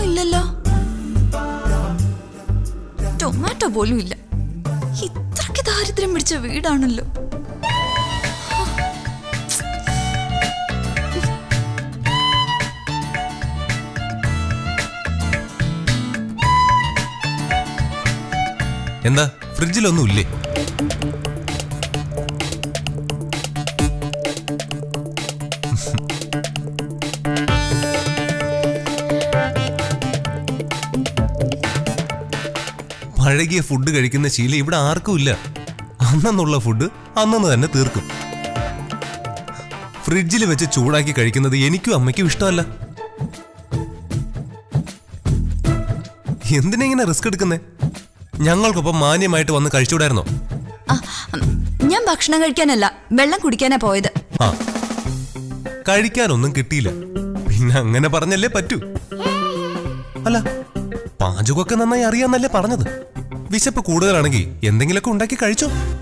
ഇല്ലല്ലോ ടൊമാറ്റോ പോലും ഇല്ല ഇത്രയ്ക്ക് ദാരിദ്ര്യം പിടിച്ച വീടാണല്ലോ എന്താ ഫ്രിഡ്ജിലൊന്നും ഇല്ലേ പഴകിയ ഫുഡ് കഴിക്കുന്ന ശീലം ഇവിടെ ആർക്കും ഇല്ല അന്നെന്നുള്ള ഫുഡ് അന്നു തന്നെ തീർക്കും ഫ്രിഡ്ജിൽ വെച്ച് ചൂടാക്കി കഴിക്കുന്നത് എനിക്കും അമ്മയ്ക്കും ഇഷ്ടമല്ല എന്തിനാ ഇങ്ങനെ റിസ്ക് എടുക്കുന്നേ ഞങ്ങൾക്കൊപ്പം മാന്യമായിട്ട് വന്ന് കഴിച്ചുകൂടായിരുന്നോ ആ, ഉം, ഞാൻ ഭക്ഷണം കഴിക്കാനല്ല വെള്ളം കുടിക്കാനാ പോയത് ആ കഴിക്കാനൊന്നും കിട്ടിയില്ല പിന്നെ അങ്ങനെ പറഞ്ഞല്ലേ പറ്റൂ അല്ല പാചകമൊക്കെ നന്നായി അറിയാന്നല്ലേ പറഞ്ഞത് വിശപ്പ് കൂടുതലാണെങ്കിൽ എന്തെങ്കിലുമൊക്കെ ഉണ്ടാക്കി കഴിച്ചോ